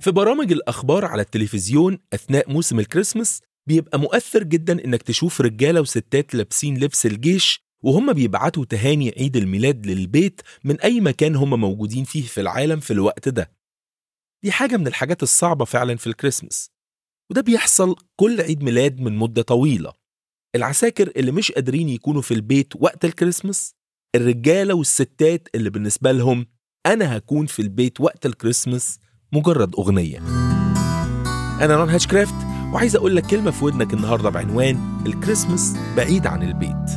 في برامج الأخبار على التلفزيون أثناء موسم الكريسماس بيبقى مؤثر جدا إنك تشوف رجالة وستات لابسين لبس الجيش وهم بيبعتوا تهاني عيد الميلاد للبيت من أي مكان هم موجودين فيه في العالم في الوقت ده دي حاجة من الحاجات الصعبة فعلا في الكريسماس وده بيحصل كل عيد ميلاد من مدة طويلة العساكر اللي مش قادرين يكونوا في البيت وقت الكريسماس الرجالة والستات اللي بالنسبة لهم أنا هكون في البيت وقت الكريسماس مجرد أغنية أنا رون هاتشكرافت وعايز أقول لك كلمة في ودنك النهاردة بعنوان الكريسماس بعيد عن البيت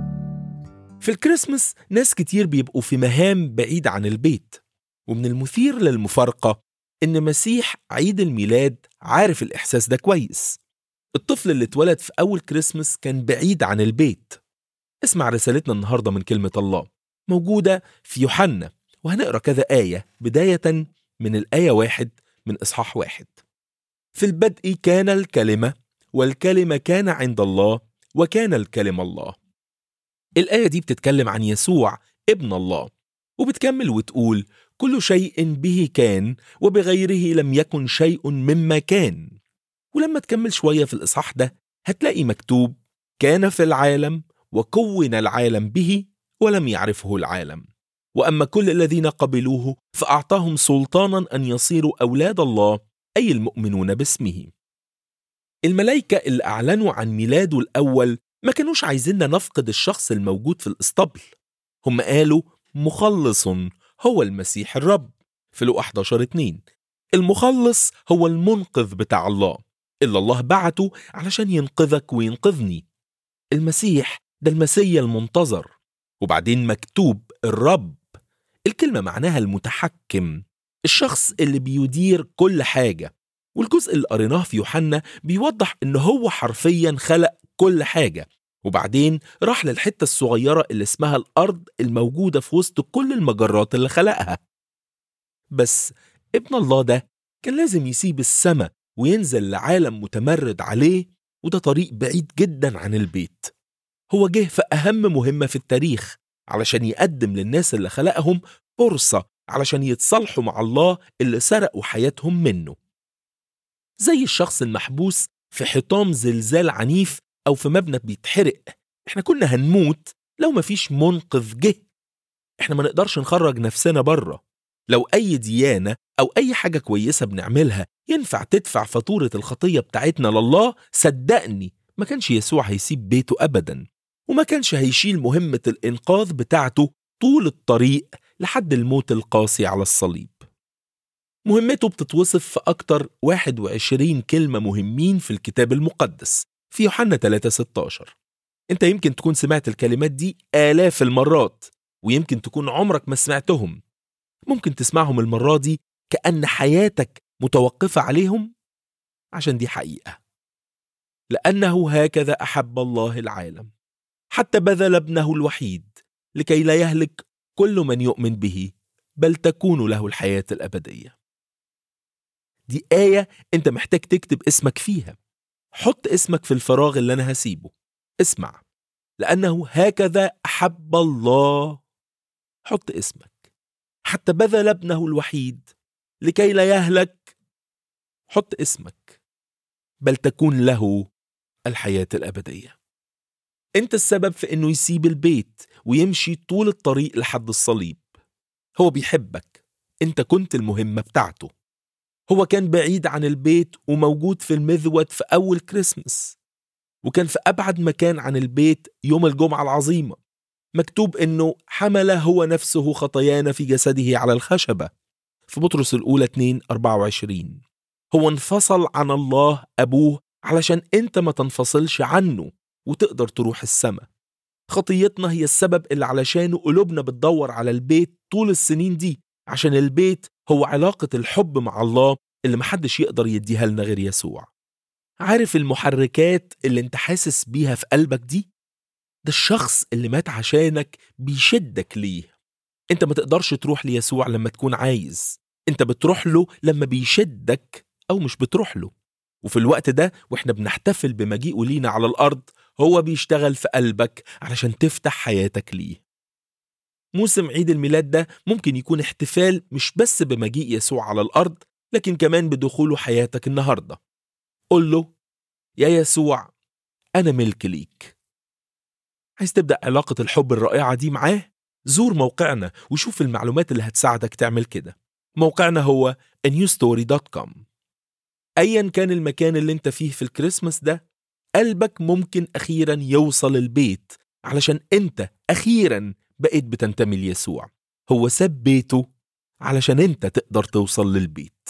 في الكريسماس ناس كتير بيبقوا في مهام بعيد عن البيت ومن المثير للمفارقة إن مسيح عيد الميلاد عارف الإحساس ده كويس الطفل اللي اتولد في أول كريسماس كان بعيد عن البيت اسمع رسالتنا النهاردة من كلمة الله موجودة في يوحنا وهنقرأ كذا آية بداية من الآية واحد من إصحاح واحد في البدء كان الكلمة والكلمة كان عند الله وكان الكلمة الله الآية دي بتتكلم عن يسوع ابن الله وبتكمل وتقول كل شيء به كان وبغيره لم يكن شيء مما كان ولما تكمل شوية في الإصحاح ده هتلاقي مكتوب كان في العالم وكون العالم به ولم يعرفه العالم واما كل الذين قبلوه فاعطاهم سلطانا ان يصيروا اولاد الله اي المؤمنون باسمه الملائكه اللي اعلنوا عن ميلاده الاول ما كانوش عايزيننا نفقد الشخص الموجود في الاسطبل هم قالوا مخلص هو المسيح الرب في لو 11 2 المخلص هو المنقذ بتاع الله اللي الله بعته علشان ينقذك وينقذني المسيح ده المسيا المنتظر وبعدين مكتوب الرب الكلمة معناها المتحكم الشخص اللي بيدير كل حاجة والجزء اللي قريناه في يوحنا بيوضح ان هو حرفيا خلق كل حاجة وبعدين راح للحتة الصغيرة اللي اسمها الأرض الموجودة في وسط كل المجرات اللي خلقها بس ابن الله ده كان لازم يسيب السماء وينزل لعالم متمرد عليه وده طريق بعيد جدا عن البيت هو جه في أهم مهمة في التاريخ علشان يقدم للناس اللي خلقهم فرصة علشان يتصالحوا مع الله اللي سرقوا حياتهم منه زي الشخص المحبوس في حطام زلزال عنيف أو في مبنى بيتحرق احنا كنا هنموت لو مفيش منقذ جه احنا ما نقدرش نخرج نفسنا بره لو أي ديانة أو أي حاجة كويسة بنعملها ينفع تدفع فاتورة الخطية بتاعتنا لله صدقني ما كانش يسوع هيسيب بيته أبدا وما كانش هيشيل مهمة الإنقاذ بتاعته طول الطريق لحد الموت القاسي على الصليب مهمته بتتوصف في أكتر 21 كلمة مهمين في الكتاب المقدس في يوحنا 3:16 انت يمكن تكون سمعت الكلمات دي آلاف المرات ويمكن تكون عمرك ما سمعتهم ممكن تسمعهم المرة دي كأن حياتك متوقفة عليهم عشان دي حقيقة لأنه هكذا أحب الله العالم حتى بذل ابنه الوحيد لكي لا يهلك كل من يؤمن به بل تكون له الحياة الأبدية دي آية أنت محتاج تكتب اسمك فيها حط اسمك في الفراغ اللي أنا هسيبه اسمع لأنه هكذا أحب الله حط اسمك حتى بذل ابنه الوحيد لكي لا يهلك حط اسمك بل تكون له الحياة الأبدية أنت السبب في إنه يسيب البيت ويمشي طول الطريق لحد الصليب هو بيحبك أنت كنت المهمة بتاعته هو كان بعيد عن البيت وموجود في المذود في أول كريسمس وكان في أبعد مكان عن البيت يوم الجمعة العظيمة مكتوب إنه حمل هو نفسه خطايانا في جسده على الخشبة في بطرس الأولى 2 24 هو انفصل عن الله أبوه علشان أنت ما تنفصلش عنه وتقدر تروح السماء خطيتنا هي السبب اللي علشانه قلوبنا بتدور على البيت طول السنين دي عشان البيت هو علاقة الحب مع الله اللي محدش يقدر يديها لنا غير يسوع عارف المحركات اللي انت حاسس بيها في قلبك دي ده الشخص اللي مات عشانك بيشدك ليه انت ما تقدرش تروح ليسوع لما تكون عايز انت بتروح له لما بيشدك او مش بتروح له وفي الوقت ده واحنا بنحتفل بمجيئه لينا على الارض هو بيشتغل في قلبك علشان تفتح حياتك ليه موسم عيد الميلاد ده ممكن يكون احتفال مش بس بمجيء يسوع على الارض لكن كمان بدخوله حياتك النهاردة قل له يا يسوع أنا ملك ليك عايز تبدأ علاقة الحب الرائعة دي معاه؟ زور موقعنا وشوف المعلومات اللي هتساعدك تعمل كده موقعنا هو newstory.com أيا كان المكان اللي انت فيه في الكريسماس ده قلبك ممكن أخيرا يوصل البيت علشان انت أخيرا بقيت بتنتمي ليسوع هو ساب بيته علشان انت تقدر توصل للبيت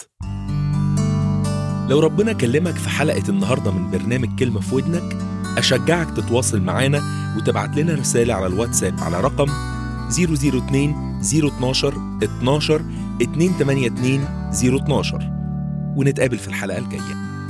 لو ربنا كلمك في حلقة النهاردة من برنامج كلمة في ودنك أشجعك تتواصل معانا وتبعت لنا رسالة على الواتساب على رقم 002 012 12 282 012 ونتقابل في الحلقة الجاية